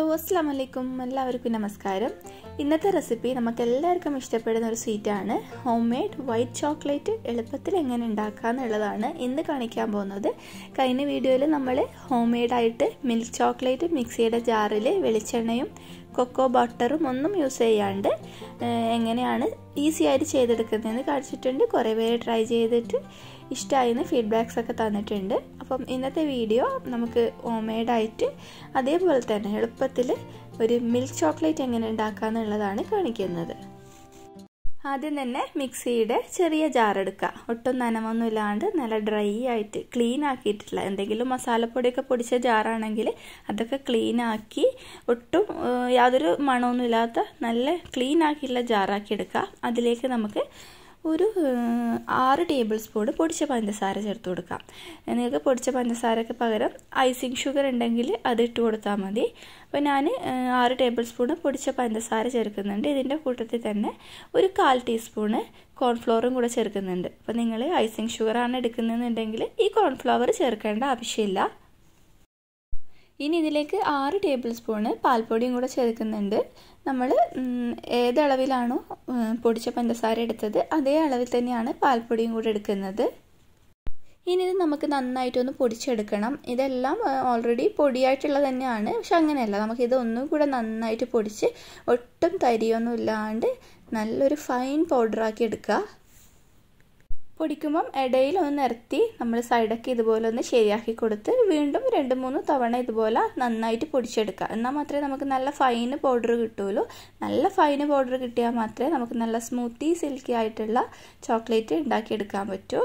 അസ്സാം വലൈക്കും എല്ലാവർക്കും നമസ്കാരം ഇന്നത്തെ റെസിപ്പി നമുക്ക് എല്ലാവർക്കും ഇഷ്ടപ്പെടുന്ന ഒരു സ്വീറ്റാണ് ഹോം മെയ്ഡ് വൈറ്റ് ചോക്ലേറ്റ് എളുപ്പത്തിൽ എങ്ങനെ ഉണ്ടാക്കുക എന്നുള്ളതാണ് ഇന്ന് കാണിക്കാൻ പോകുന്നത് കഴിഞ്ഞ വീഡിയോയിൽ നമ്മൾ ഹോം മെയ്ഡായിട്ട് മിൽക്ക് ചോക്ലേറ്റ് മിക്സിയുടെ ജാറിൽ വെളിച്ചെണ്ണയും കൊക്കോ ബട്ടറും ഒന്നും യൂസ് ചെയ്യാണ്ട് എങ്ങനെയാണ് ഈസി ആയിട്ട് ചെയ്തെടുക്കുന്നതെന്ന് കാണിച്ചിട്ടുണ്ട് കുറേ പേര് ട്രൈ ചെയ്തിട്ട് ഇഷ്ടമായിന്ന് ഫീഡ്ബാക്സ് ഒക്കെ തന്നിട്ടുണ്ട് അപ്പം ഇന്നത്തെ വീഡിയോ നമുക്ക് ഹോം മെയ്ഡായിട്ട് അതേപോലെ തന്നെ എളുപ്പത്തിൽ ഒരു മിൽക്ക് ചോക്ലേറ്റ് എങ്ങനെ ഉണ്ടാക്കുക എന്നുള്ളതാണ് കാണിക്കുന്നത് ആദ്യം തന്നെ മിക്സിയുടെ ചെറിയ ജാർ എടുക്കുക ഒട്ടും നനമൊന്നും ഇല്ലാണ്ട് നല്ല ഡ്രൈ ആയിട്ട് ക്ലീൻ ആക്കിയിട്ടുള്ള എന്തെങ്കിലും മസാലപ്പൊടിയൊക്കെ പൊടിച്ച ജാറാണെങ്കിൽ അതൊക്കെ ക്ലീൻ ആക്കി ഒട്ടും യാതൊരു മണമൊന്നും ഇല്ലാത്ത നല്ല ക്ലീൻ ആക്കിയിട്ടുള്ള ജാറാക്കി എടുക്കുക അതിലേക്ക് നമുക്ക് ഒരു ആറ് ടേബിൾ സ്പൂൺ പൊടിച്ച പഞ്ചസാര ചേർത്ത് കൊടുക്കാം നിങ്ങൾക്ക് പൊടിച്ച പഞ്ചസാരയ്ക്ക് പകരം ഐസിങ് ഷുഗർ ഉണ്ടെങ്കിൽ അത് ഇട്ട് കൊടുത്താൽ മതി അപ്പോൾ ഞാൻ ആറ് ടേബിൾ സ്പൂൺ പൊടിച്ച പഞ്ചസാര ചേർക്കുന്നുണ്ട് ഇതിൻ്റെ കൂട്ടത്തിൽ തന്നെ ഒരു കാൽ ടീസ്പൂണ് കോൺഫ്ലോറും കൂടെ ചേർക്കുന്നുണ്ട് അപ്പോൾ നിങ്ങൾ ഐസിങ് ഷുഗറാണ് എടുക്കുന്നതെന്നുണ്ടെങ്കിൽ ഈ കോൺഫ്ലവർ ചേർക്കേണ്ട ആവശ്യമില്ല ഇനി ഇതിലേക്ക് ആറ് ടേബിൾ സ്പൂണ് പാൽപ്പൊടിയും കൂടെ ചേർക്കുന്നുണ്ട് നമ്മൾ ഏത് അളവിലാണോ പൊടിച്ച പഞ്ചസാര എടുത്തത് അതേ അളവിൽ തന്നെയാണ് പാൽപ്പൊടിയും കൂടെ എടുക്കുന്നത് ഇനി ഇത് നമുക്ക് നന്നായിട്ടൊന്ന് പൊടിച്ചെടുക്കണം ഇതെല്ലാം ഓൾറെഡി പൊടിയായിട്ടുള്ളത് തന്നെയാണ് പക്ഷെ അങ്ങനെയല്ല നമുക്ക് ഇത് ഒന്നും കൂടെ നന്നായിട്ട് പൊടിച്ച് ഒട്ടും തരിയൊന്നും ഇല്ലാണ്ട് നല്ലൊരു ഫൈൻ പൗഡറാക്കി എടുക്കുക പൊടിക്കുമ്പം ഇടയിൽ ഒന്ന് നിരത്തി നമ്മൾ സൈഡൊക്കെ ഇതുപോലെ ഒന്ന് ശരിയാക്കി കൊടുത്ത് വീണ്ടും രണ്ട് മൂന്ന് തവണ ഇതുപോലെ നന്നായിട്ട് പൊടിച്ചെടുക്കുക എന്നാൽ മാത്രമേ നമുക്ക് നല്ല ഫൈന് പൗഡർ കിട്ടുള്ളൂ നല്ല ഫൈന് പൗഡർ കിട്ടിയാൽ മാത്രമേ നമുക്ക് നല്ല സ്മൂത്തി സിൽക്കി ആയിട്ടുള്ള ചോക്ലേറ്റ് ഉണ്ടാക്കിയെടുക്കാൻ പറ്റൂ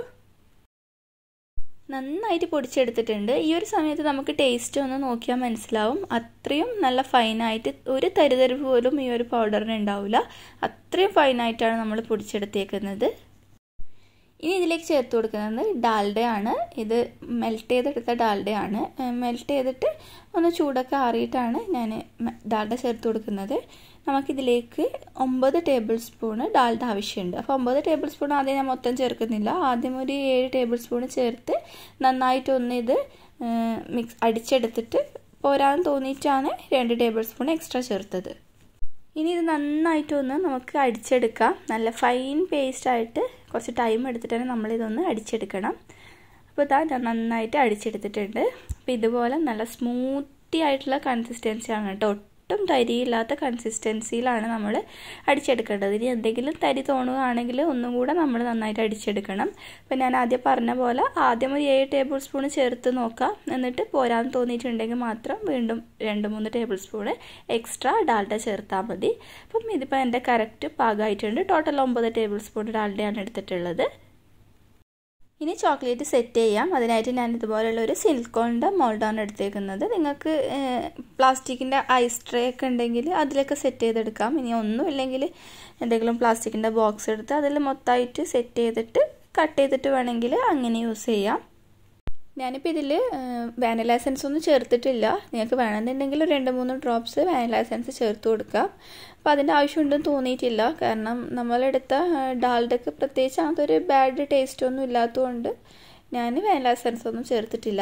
നന്നായിട്ട് പൊടിച്ചെടുത്തിട്ടുണ്ട് ഈ ഒരു സമയത്ത് നമുക്ക് ടേസ്റ്റ് ഒന്ന് നോക്കിയാൽ മനസ്സിലാവും അത്രയും നല്ല ഫൈനായിട്ട് ഒരു തരിതരിവ് പോലും ഈ ഒരു പൗഡറിന് ഉണ്ടാവില്ല അത്രയും ഫൈനായിട്ടാണ് നമ്മൾ പൊടിച്ചെടുത്തേക്കുന്നത് ഇനി ഇതിലേക്ക് ചേർത്ത് കൊടുക്കുന്നത് ഡാൽഡയാണ് ഇത് മെൽറ്റ് ചെയ്തെടുത്ത ഡാൽഡയാണ് മെൽറ്റ് ചെയ്തിട്ട് ഒന്ന് ചൂടൊക്കെ ആറിയിട്ടാണ് ഞാൻ ഡാൽഡ ചേർത്ത് കൊടുക്കുന്നത് നമുക്കിതിലേക്ക് ഒമ്പത് ടേബിൾ സ്പൂണ് ഡാൽഡ ആവശ്യമുണ്ട് അപ്പോൾ ഒമ്പത് ടേബിൾ സ്പൂൺ ആദ്യം ഞാൻ മൊത്തം ചേർക്കുന്നില്ല ആദ്യം ഒരു ഏഴ് ടേബിൾ സ്പൂൺ ചേർത്ത് നന്നായിട്ടൊന്ന് ഇത് മിക്സ് അടിച്ചെടുത്തിട്ട് പോരാൻ തോന്നിയിട്ടാണ് രണ്ട് ടേബിൾ സ്പൂൺ എക്സ്ട്രാ ചേർത്തത് ഇനി ഇത് നന്നായിട്ടൊന്ന് നമുക്ക് അടിച്ചെടുക്കാം നല്ല ഫൈൻ പേസ്റ്റായിട്ട് കുറച്ച് ടൈം എടുത്തിട്ടാണ് നമ്മളിതൊന്ന് അടിച്ചെടുക്കണം അപ്പോൾ ഇതാ ഞാൻ നന്നായിട്ട് അടിച്ചെടുത്തിട്ടുണ്ട് അപ്പോൾ ഇതുപോലെ നല്ല സ്മൂത്തി ആയിട്ടുള്ള കൺസിസ്റ്റൻസിയാണ് കേട്ടോ ഒട്ടും തരിയില്ലാത്ത കൺസിസ്റ്റൻസിയിലാണ് നമ്മൾ അടിച്ചെടുക്കേണ്ടത് ഇനി എന്തെങ്കിലും തരി തോന്നുകയാണെങ്കിൽ ഒന്നും കൂടെ നമ്മൾ നന്നായിട്ട് അടിച്ചെടുക്കണം അപ്പോൾ ഞാൻ ആദ്യം പറഞ്ഞ പോലെ ആദ്യം ഒരു ഏഴ് ടേബിൾ സ്പൂൺ ചേർത്ത് നോക്കാം എന്നിട്ട് പോരാൻ തോന്നിയിട്ടുണ്ടെങ്കിൽ മാത്രം വീണ്ടും രണ്ട് മൂന്ന് ടേബിൾ സ്പൂൺ എക്സ്ട്രാ ഡാൽഡ ചേർത്താൽ മതി അപ്പം ഇതിപ്പോൾ എൻ്റെ കറക്റ്റ് പാകമായിട്ടുണ്ട് ടോട്ടൽ ഒമ്പത് ടേബിൾ സ്പൂൺ ഡാൽഡയാണ് എടുത്തിട്ടുള്ളത് ഇനി ചോക്ലേറ്റ് സെറ്റ് ചെയ്യാം അതിനായിട്ട് ഞാൻ ഇതുപോലുള്ള ഒരു സിലിക്കോണിൻ്റെ മോൾഡാണ് എടുത്തേക്കുന്നത് നിങ്ങൾക്ക് പ്ലാസ്റ്റിക്കിൻ്റെ ഐസ് ട്രേ ഒക്കെ ഉണ്ടെങ്കിൽ അതിലൊക്കെ സെറ്റ് ചെയ്തെടുക്കാം ഇനി ഒന്നും ഇല്ലെങ്കിൽ എന്തെങ്കിലും പ്ലാസ്റ്റിക്കിൻ്റെ ബോക്സ് എടുത്ത് അതിൽ മൊത്തമായിട്ട് സെറ്റ് ചെയ്തിട്ട് കട്ട് ചെയ്തിട്ട് വേണമെങ്കിൽ അങ്ങനെ യൂസ് ചെയ്യാം ഞാനിപ്പോൾ ഇതിൽ വാനില എസൻസ് ഒന്നും ചേർത്തിട്ടില്ല നിങ്ങൾക്ക് വേണമെന്നുണ്ടെങ്കിൽ രണ്ട് മൂന്ന് ഡ്രോപ്സ് വാനില എസൻസ് ചേർത്ത് കൊടുക്കാം അപ്പോൾ അതിൻ്റെ ആവശ്യമുണ്ടെന്ന് തോന്നിയിട്ടില്ല കാരണം നമ്മളെടുത്ത ഡാൽഡക്ക് പ്രത്യേകിച്ച് അതൊരു ബാഡ് ടേസ്റ്റ് ഒന്നും ഇല്ലാത്തതുകൊണ്ട് ഞാൻ വാനില എസൻസ് ഒന്നും ചേർത്തിട്ടില്ല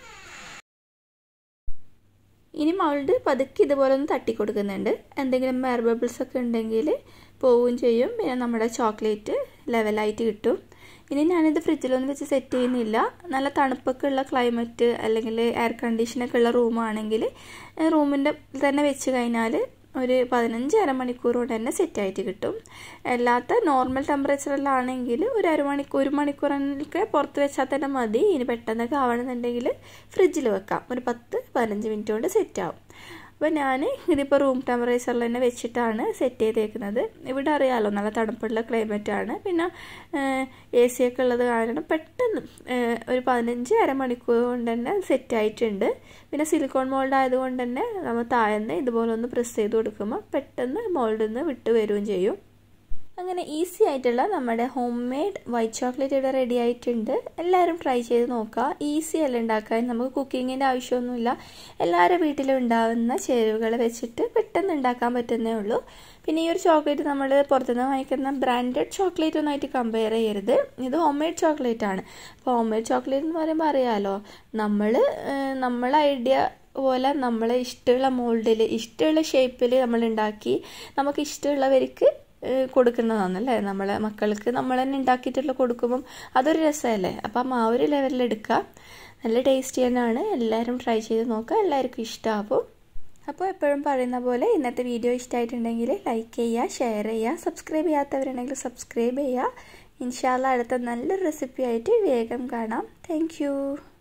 ഇനി മൗൾഡ് പതുക്കെ ഇതുപോലെ ഒന്ന് തട്ടി കൊടുക്കുന്നുണ്ട് എന്തെങ്കിലും എയർ ബബിൾസ് ഒക്കെ ഉണ്ടെങ്കിൽ പോവുകയും ചെയ്യും പിന്നെ നമ്മുടെ ചോക്ലേറ്റ് ലെവലായിട്ട് കിട്ടും ഇനി ഞാനിത് ഫ്രിഡ്ജിലൊന്നും വെച്ച് സെറ്റ് ചെയ്യുന്നില്ല നല്ല തണുപ്പൊക്കെ ഉള്ള ക്ലൈമറ്റ് അല്ലെങ്കിൽ എയർ കണ്ടീഷനൊക്കെ ഉള്ള റൂമാണെങ്കിൽ റൂമിൻ്റെ തന്നെ വെച്ച് കഴിഞ്ഞാൽ ഒരു പതിനഞ്ച് അരമണിക്കൂർ കൊണ്ട് തന്നെ സെറ്റായിട്ട് കിട്ടും അല്ലാത്ത നോർമൽ ടെമ്പറേച്ചറിലാണെങ്കിൽ ഒരു അരമണിക്കൂർ ഒരു മണിക്കൂറൊക്കെ പുറത്ത് വെച്ചാൽ തന്നെ മതി ഇനി പെട്ടെന്നൊക്കെ ആവണമെന്നുണ്ടെങ്കിൽ ഫ്രിഡ്ജിൽ വെക്കാം ഒരു പത്ത് പതിനഞ്ച് മിനിറ്റ് കൊണ്ട് സെറ്റാവും അപ്പോൾ ഞാൻ ഇതിപ്പോൾ റൂം ടെമ്പറേച്ചറിൽ തന്നെ വെച്ചിട്ടാണ് സെറ്റ് ചെയ്തേക്കുന്നത് ഇവിടെ അറിയാമല്ലോ നല്ല തണുപ്പുള്ള ക്ലൈമറ്റാണ് പിന്നെ എ സി ഒക്കെ ഉള്ളത് കാരണം പെട്ടെന്ന് ഒരു പതിനഞ്ച് അരമണിക്കൂർ കൊണ്ട് തന്നെ സെറ്റായിട്ടുണ്ട് പിന്നെ സിലിക്കോൺ മോൾഡ് ആയതുകൊണ്ട് തന്നെ നമ്മൾ താഴ്ന്ന് ഇതുപോലെ ഒന്ന് പ്രസ് ചെയ്ത് കൊടുക്കുമ്പോൾ പെട്ടെന്ന് മോൾഡിൽ നിന്ന് വിട്ട് വരികയും ചെയ്യും അങ്ങനെ ഈസി ആയിട്ടുള്ള നമ്മുടെ ഹോം മെയ്ഡ് വൈറ്റ് ചോക്ലേറ്റ് ഇവിടെ റെഡി ആയിട്ടുണ്ട് എല്ലാവരും ട്രൈ ചെയ്ത് നോക്കുക ഈസി അല്ല ഉണ്ടാക്കാൻ നമുക്ക് കുക്കിങ്ങിൻ്റെ ആവശ്യമൊന്നുമില്ല എല്ലാവരുടെ വീട്ടിലും ഉണ്ടാകുന്ന ചേരുവകൾ വെച്ചിട്ട് പെട്ടെന്ന് ഉണ്ടാക്കാൻ പറ്റുന്നേ ഉള്ളൂ പിന്നെ ഈ ഒരു ചോക്ലേറ്റ് നമ്മൾ പുറത്തുനിന്ന് വാങ്ങിക്കുന്ന ബ്രാൻഡഡ് ചോക്ലേറ്റ് ഒന്നായിട്ട് കമ്പയർ ചെയ്യരുത് ഇത് ഹോം മെയ്ഡ് ചോക്ലേറ്റ് ആണ് അപ്പോൾ ഹോം മെയ്ഡ് ചോക്ലേറ്റ് എന്ന് പറയുമ്പോൾ അറിയാമല്ലോ നമ്മൾ നമ്മളെ ഐഡിയ പോലെ നമ്മൾ ഇഷ്ടമുള്ള മോൾഡിൽ ഇഷ്ടമുള്ള ഷേപ്പിൽ നമ്മൾ ഉണ്ടാക്കി നമുക്ക് ഇഷ്ടമുള്ളവർക്ക് കൊടുക്കുന്നതാണല്ലേ നമ്മളെ മക്കൾക്ക് നമ്മൾ തന്നെ ഉണ്ടാക്കിയിട്ടുള്ള കൊടുക്കുമ്പം അതൊരു രസമല്ലേ അപ്പം ആ ഒരു ലെവലിൽ എടുക്കുക നല്ല ടേസ്റ്റി തന്നെയാണ് എല്ലാവരും ട്രൈ ചെയ്ത് നോക്കുക എല്ലാവർക്കും ഇഷ്ടമാവും അപ്പോൾ എപ്പോഴും പറയുന്ന പോലെ ഇന്നത്തെ വീഡിയോ ഇഷ്ടമായിട്ടുണ്ടെങ്കിൽ ലൈക്ക് ചെയ്യുക ഷെയർ ചെയ്യുക സബ്സ്ക്രൈബ് ചെയ്യാത്തവരുണ്ടെങ്കിൽ സബ്സ്ക്രൈബ് ചെയ്യുക ഇൻഷാല്ല അടുത്ത നല്ലൊരു റെസിപ്പി ആയിട്ട് വേഗം കാണാം താങ്ക്